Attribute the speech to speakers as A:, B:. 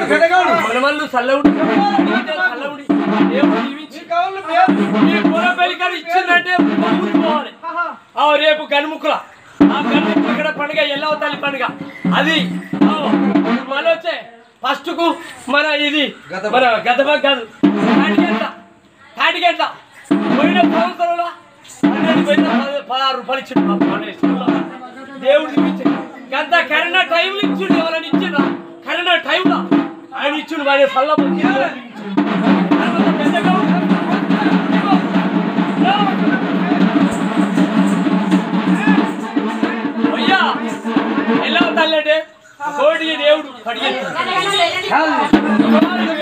A: మన వాళ్ళు చల్లవుడి చల్లవుడి దేవుడు దీవించి ఈ పొల పెళ్ళికాడ ఇచ్చిందంటే ఊరికి పోవాలి ఆ రేపు గనుముక్కుల ఆ గనుముక్కుల ఇక్కడ పండుగ ఎల్లవ తల్లి పండుగ అది మళ్ళీ వచ్చే ఫస్ట్ కు మన ఇది మన గదబ గదు తాటిగంట తాటిగంట పోయిన సంవత్సరంలో పన్నెండు పోయిన పద- పదహారు రూపాయలు ఇచ్చిండు మా పండుగ ఇస్తుండ్రు. దేవుడు చూపించాడు గంత కరోనా టైంలో ఇచ్చిండు ఎవరైనా ఇచ్చిండ్రా కరోనా టైంలో ఆయన ఇచ్చిండు వాడి సల్ల అయ్యా ఎలా తల్లంటే కోడి దేవుడు కడిగేస్తాడు